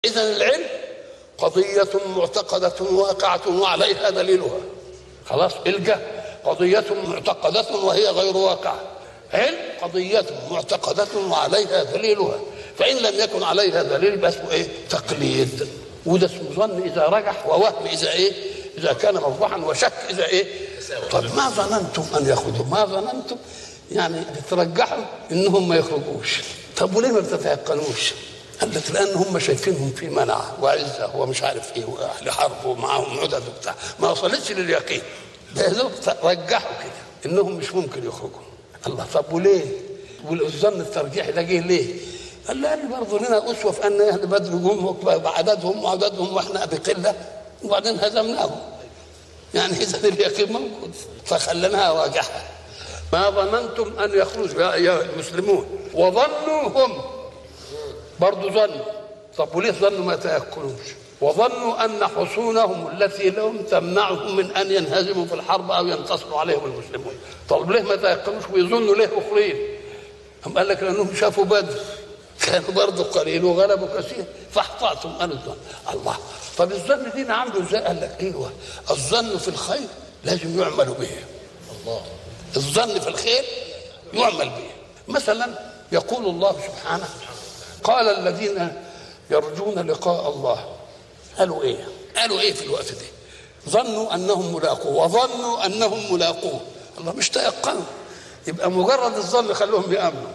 إذا العلم قضية معتقدة واقعة وعليها دليلها خلاص الجهل قضية معتقدة وهي غير واقعة علم قضية معتقدة وعليها دليلها فإن لم يكن عليها دليل بس إيه تقليد وده اسمه ظن إذا رجح ووهم إذا إيه إذا كان موضوعا وشك إذا إيه طب ما ظننتم أن يخرجوا ما ظننتم يعني بترجحوا إنهم ما يخرجوش طب وليه ما بتتيقنوش قال لك لان هم شايفينهم في منعه وعزه ومش عارف ايه واهل حرب ومعاهم عدد وبتاع ما وصلتش لليقين ده يا رجحوا كده انهم مش ممكن يخرجوا الله طب وليه؟ والظن الترجيحي ده جه ليه؟ قال لان برضه لنا اسوه في ان اهل بدر جم بعددهم وعددهم واحنا بقله وبعدين هزمناهم يعني اذا اليقين موجود فخليناها راجحه ما ظننتم ان يخرجوا يا ايها المسلمون وظنوا هم برضه ظنوا طب وليه ظنوا ما تيقنوش وظنوا ان حصونهم التي لهم تمنعهم من ان ينهزموا في الحرب او ينتصروا عليهم المسلمون طب ليه ما تيقنوش ويظنوا ليه اخرين هم قال لك لانهم شافوا بدر كانوا برضه قليل وغلبوا كثير فاحتاطهم قالوا الظن الله طب الظن دي عامله ازاي؟ قال لك ايوه الظن في الخير لازم يعمل به الله الظن في الخير يعمل به مثلا يقول الله سبحانه قال الذين يرجون لقاء الله قالوا ايه قالوا ايه في الوقت ده ظنوا انهم ملاقوه وظنوا انهم ملاقوه الله مش تيقنوا يبقى مجرد الظن خلوهم يامنوا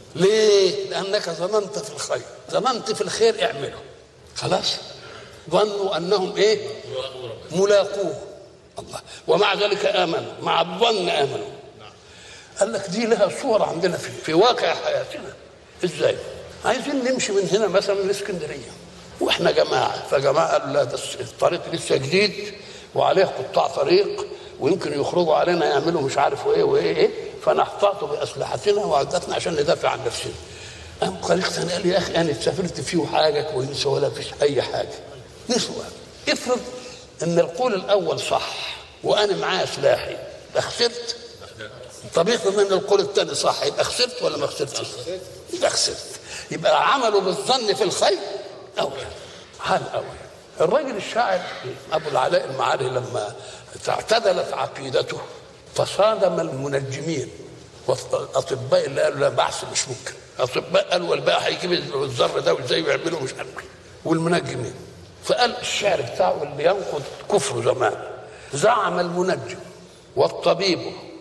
ليه لانك ظننت في الخير ظننت في الخير اعمله خلاص ظنوا انهم ايه ملاقوه الله ومع ذلك امنوا مع الظن امنوا قال لك دي لها صور عندنا في, في واقع حياتنا ازاي عايزين نمشي من هنا مثلا لاسكندريه واحنا جماعه فجماعه قالوا لا ده الطريق لسه جديد وعليه قطاع طريق ويمكن يخرجوا علينا يعملوا مش عارف ايه وايه ايه فنحتاط باسلحتنا وعدتنا عشان ندافع عن نفسنا قام طريق ثاني قال لي يا اخي انا سافرت فيه حاجه كويسه ولا فيش اي حاجه نسوى افرض ان القول الاول صح وانا معايا سلاحي خسرت طب افرض ان القول الثاني صح يبقى خسرت ولا ما خسرتش؟ يبقى خسرت يبقى عملوا بالظن في الخير اولى حال اولى الراجل الشاعر ابو العلاء المعاري لما اعتدلت عقيدته فصادم المنجمين والاطباء اللي قالوا لا بعث مش ممكن اطباء قالوا والباقي هيجيب الذر ده وازاي يعملوا مش عارف والمنجمين فقال الشعر بتاعه اللي ينقض كفر زمان زعم المنجم والطبيب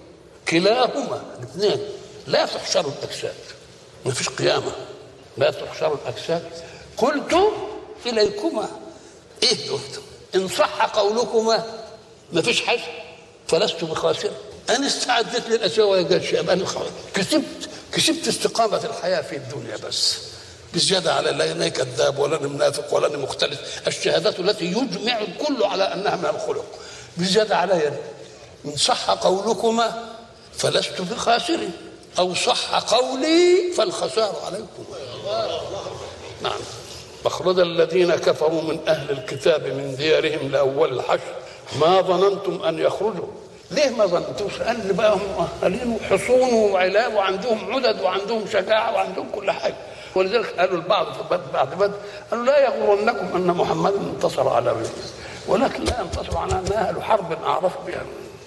كلاهما الاثنين لا تحشر الاجساد ما فيش قيامه لا تحشر الاجساد قلت اليكما ايه قلت ان صح قولكما ما فيش حاجه فلست بخاسر انا استعدت للاشياء ويا شيء انا كسبت كسبت استقامه الحياه في الدنيا بس بزياده على لا انا كذاب ولا انا منافق ولا انا مختلف الشهادات التي يجمع الكل على انها من الخلق بزياده علي ان صح قولكما فلست بخاسر او صح قولي فالخسار عليكم نعم مخرج الذين كفروا من اهل الكتاب من ديارهم لاول الحشر ما ظننتم ان يخرجوا ليه ما ظننتوش قال بقى هم مؤهلين وحصون وعلاء وعندهم عدد وعندهم شجاعه وعندهم كل حاجه ولذلك قالوا البعض في بعد بدر قالوا لا يغرنكم ان محمدا انتصر على غيره ولكن لا ينتصر على ان اهل حرب اعرف بها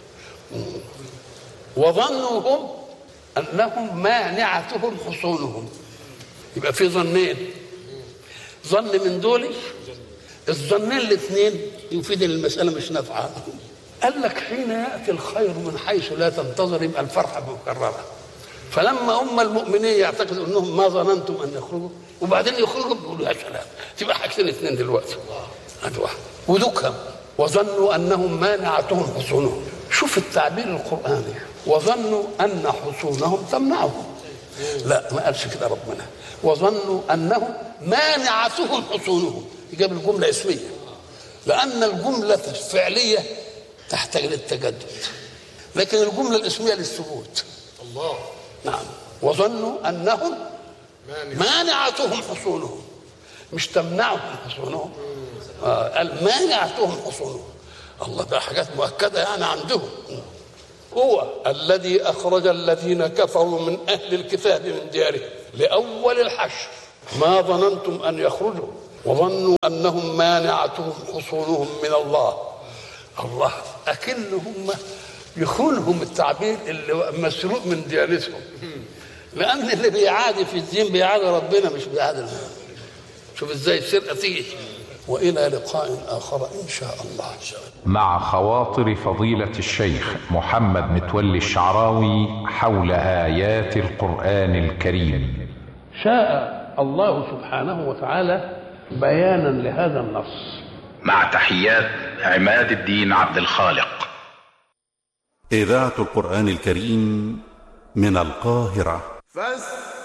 وظنوا هم انهم مانعتهم حصونهم يبقى في ظنين ظن من دول الظنين الاثنين يفيد المساله مش نافعه قال لك حين ياتي الخير من حيث لا تنتظر يبقى الفرحه مكرره فلما هم المؤمنين يعتقدوا انهم ما ظننتم ان يخرجوا وبعدين يخرجوا بيقولوا يا سلام تبقى حاجتين اثنين دلوقتي هذا واحد ودكهم وظنوا انهم مانعتهم حصونهم شوف التعبير القراني وظنوا ان حصونهم تمنعهم لا ما قالش كده ربنا وظنوا انهم مانعتهم حصونهم جاب الجمله اسميه لان الجمله الفعليه تحتاج للتجدد لكن الجمله الاسميه للثبوت الله نعم وظنوا انهم مانعتهم حصونهم مش تمنعهم حصونهم آه قال مانعتهم حصونهم الله ده حاجات مؤكده يعني عندهم هو الذي اخرج الذين كفروا من اهل الكتاب من ديارهم لاول الحشر ما ظننتم ان يخرجوا وظنوا انهم مانعتهم حصولهم من الله الله اكنهم يخونهم التعبير اللي مسروق من ديانتهم لان اللي بيعادي في الدين بيعادي ربنا مش بيعادي الله شوف ازاي السرقه تيجي والى لقاء اخر ان شاء الله مع خواطر فضيلة الشيخ محمد متولي الشعراوي حول آيات القرآن الكريم شاء الله سبحانه وتعالى بيانا لهذا النص مع تحيات عماد الدين عبد الخالق إذاعة القرآن الكريم من القاهرة فاستمعوا